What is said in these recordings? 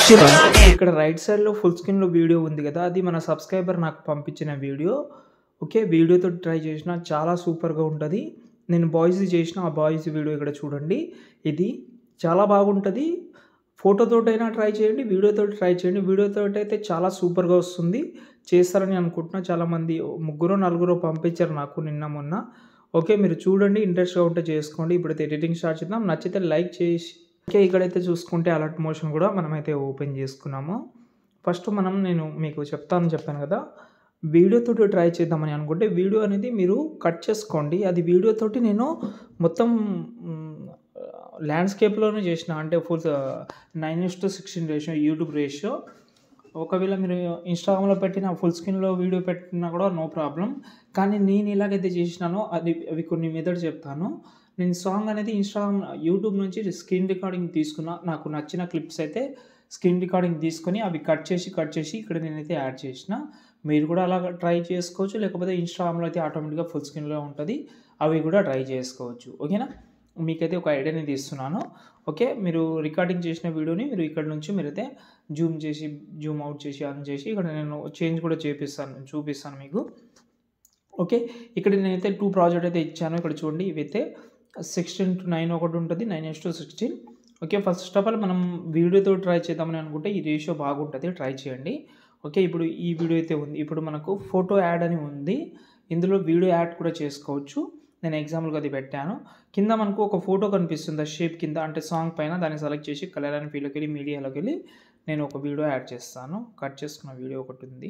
ఇక్కడ రైట్ సైడ్లో ఫుల్ స్క్రీన్లో వీడియో ఉంది కదా అది మన సబ్స్క్రైబర్ నాకు పంపించిన వీడియో ఓకే వీడియోతో ట్రై చేసిన చాలా సూపర్గా ఉంటుంది నేను బాయ్స్ చేసిన ఆ బాయ్స్ వీడియో ఇక్కడ చూడండి ఇది చాలా బాగుంటుంది ఫోటోతోటైనా ట్రై చేయండి వీడియోతో ట్రై చేయండి వీడియోతో అయితే చాలా సూపర్గా వస్తుంది చేస్తారని అనుకుంటున్నా చాలామంది ముగ్గురు నలుగురు పంపించారు నాకు నిన్న మొన్న ఓకే మీరు చూడండి ఇంట్రెస్ట్గా ఉంటే చేసుకోండి ఇప్పుడైతే ఎడిటింగ్ స్టార్ట్ చేద్దాం నచ్చితే లైక్ చేసి ఓకే ఇక్కడైతే చూసుకుంటే అలర్ట్ మోషన్ కూడా మనమైతే ఓపెన్ చేసుకున్నాము ఫస్ట్ మనం నేను మీకు చెప్తాను చెప్పాను కదా వీడియోతో ట్రై చేద్దామని అనుకుంటే వీడియో అనేది మీరు కట్ చేసుకోండి అది వీడియోతోటి నేను మొత్తం ల్యాండ్స్కేప్లోనే చేసిన అంటే full nine is to sixteen ratio YouTube ratio ఒకవేళ మీరు ఇన్స్టాగ్రామ్లో పెట్టిన ఫుల్ స్క్రీన్లో వీడియో పెట్టినా కూడా నో ప్రాబ్లం కానీ నేను ఎలాగైతే చేసినానో అది అవి కొన్ని మెథడ్ చెప్తాను నేను సాంగ్ అనేది ఇన్స్టాగ్రామ్ యూట్యూబ్ నుంచి స్క్రీన్ రికార్డింగ్ తీసుకున్న నాకు నచ్చిన క్లిప్స్ అయితే స్క్రీన్ రికార్డింగ్ తీసుకొని అవి కట్ చేసి కట్ చేసి ఇక్కడ నేనైతే యాడ్ చేసిన మీరు కూడా అలా ట్రై చేసుకోవచ్చు లేకపోతే ఇన్స్టాగ్రామ్లో అయితే ఆటోమేటిక్గా ఫుల్ స్క్రీన్లో ఉంటుంది అవి కూడా ట్రై చేసుకోవచ్చు ఓకేనా మీకైతే ఒక ఐడియాని తీస్తున్నాను ఓకే మీరు రికార్డింగ్ చేసిన వీడియోని మీరు ఇక్కడ నుంచి మీరైతే జూమ్ చేసి జూమ్ అవుట్ చేసి ఆన్ చేసి ఇక్కడ నేను చేంజ్ కూడా చేపిస్తాను చూపిస్తాను మీకు ఓకే ఇక్కడ నేనైతే టూ ప్రాజెక్ట్ అయితే ఇచ్చాను ఇక్కడ చూడండి ఇవైతే సిక్స్టీన్ టు నైన్ ఒకటి ఉంటుంది nine is to sixteen okay first of all మనం వీడియోతో ట్రై చేద్దామని అనుకుంటే ఈ రేషియో బాగుంటుంది ట్రై చేయండి ఓకే ఇప్పుడు ఈ వీడియో అయితే ఉంది ఇప్పుడు మనకు ఫోటో యాడ్ అని ఉంది ఇందులో వీడియో యాడ్ కూడా చేసుకోవచ్చు నేను ఎగ్జాంపుల్గా అది పెట్టాను కింద మనకు ఒక ఫోటో కనిపిస్తుంది ఆ షేప్ కింద అంటే సాంగ్ పైన దాన్ని సెలెక్ట్ చేసి కలర్ అండ్ ఫీల్డ్కి వెళ్ళి మీడియాలోకి వెళ్ళి నేను ఒక వీడియో యాడ్ చేస్తాను కట్ చేసుకున్న వీడియో ఒకటి ఉంది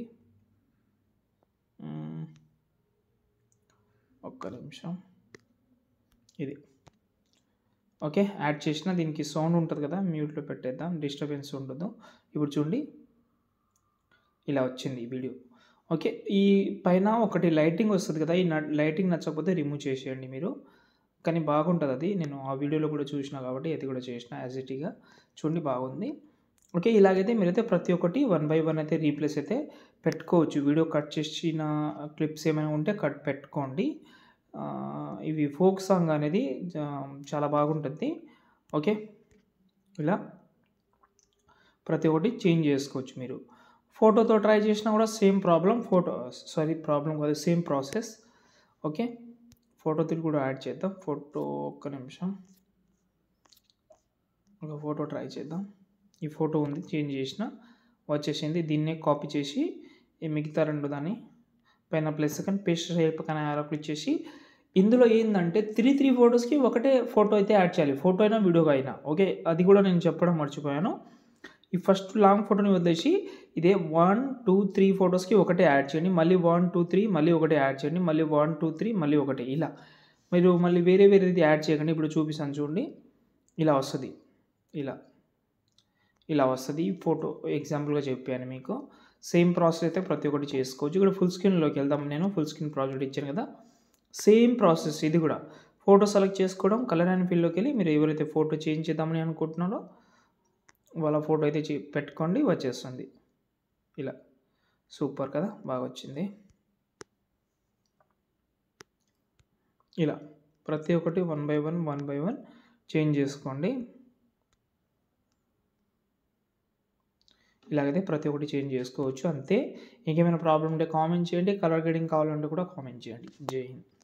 మ్మ్. ఒక్క నిమిషం ఇది ఓకే యాడ్ చేసిన దీనికి సౌండ్ ఉంటుంది కదా మ్యూట్లో పెట్టేద్దాం డిస్టర్బెన్స్ ఉండదు ఇప్పుడు చూడండి ఇలా వచ్చింది ఈ వీడియో ఓకే ఈ పైన ఒకటి లైటింగ్ వస్తుంది కదా ఈ లైటింగ్ నచ్చకపోతే రిమూవ్ చేసేయండి మీరు కానీ బాగుంటుంది అది నేను ఆ వీడియోలో కూడా చూసిన కాబట్టి అది కూడా చేసిన యాజ్ ఇటీగా చూడండి బాగుంది ఓకే ఇలాగైతే మీరైతే ప్రతి ఒక్కటి వన్ బై వన్ అయితే రీప్లేస్ అయితే పెట్టుకోవచ్చు వీడియో కట్ చేసిన క్లిప్స్ ఏమైనా ఉంటే కట్ పెట్టుకోండి ఆ, ఇవి ఫోక్ సాంగ్ అనేది జా- చాలా బాగుంటుంది ఓకే ఇలా ప్రతి ఒక్కటి చేంజ్ చేసుకోవచ్చు మీరు ఫోటోతో ట్రై చేసినా కూడా same problem photo sorry problem కాదు సేమ్ ప్రాసెస్ ఓకే ఫోటోతో కూడా యాడ్ చేద్దాం ఫోటో ఒక్క నిమిషం ఒక ఫోటో ట్రై చేద్దాం ఈ ఫోటో ఉంది చేంజ్ చేసిన వచ్చేసింది దీన్నే కాపీ చేసి ఈ మిగతా రెండు దాన్ని పైన ప్లస్ కానీ పేస్ట్ షేప్ కానీ యారో క్లిక్ చేసి ఇందులో ఏంటంటే త్రీ త్రీ ఫొటోస్కి ఒకటే ఫోటో అయితే యాడ్ చేయాలి ఫోటో అయినా వీడియో అయినా ఓకే అది కూడా నేను చెప్పడం మర్చిపోయాను ఈ ఫస్ట్ లాంగ్ ఫోటోని వదిలేసి ఇదే వన్ టూ త్రీ ఫొటోస్కి ఒకటే యాడ్ చేయండి మళ్ళీ వన్ టూ త్రీ మళ్ళీ ఒకటే యాడ్ చేయండి మళ్ళీ వన్ టూ త్రీ మళ్ళీ ఒకటే ఇలా మీరు మళ్ళీ వేరే వేరేది యాడ్ చేయకండి ఇప్పుడు చూపిస్తాను చూడండి ఇలా వస్తుంది ఇలా ఇలా వస్తుంది ఈ ఫోటో ఎగ్జాంపుల్గా చెప్పాను మీకు సేమ్ ప్రాసెస్ అయితే ప్రతి ఒక్కటి చేసుకోవచ్చు ఇక్కడ ఫుల్ స్క్రీన్లోకి వెళ్దాం నేను ఫుల్ స్క్రీన్ ప్రాజెక్ట్ ఇచ్చాను కదా సేమ్ ప్రాసెస్ ఇది కూడా ఫోటో సెలెక్ట్ చేసుకోవడం కలర్ అండ్ ఫీల్డ్లోకి వెళ్ళి మీరు ఎవరైతే ఫోటో చేంజ్ చేద్దామని అనుకుంటున్నారో వాళ్ళ ఫోటో అయితే చే- పెట్టుకోండి వచ్చేస్తుంది ఇలా సూపర్ కదా బాగా వచ్చింది ఇలా ప్రతి ఒక్కటి one by one one by one change చేసుకోండి ఇలాగైతే ప్రతి ఒక్కటి చేంజ్ చేసుకోవచ్చు అంతే ఇంకేమైనా ప్రాబ్లం ఉంటే కామెంట్ చేయండి కలర్ గ్రేడింగ్ కావాలంటే కూడా కామెంట్ చేయండి జై హింద్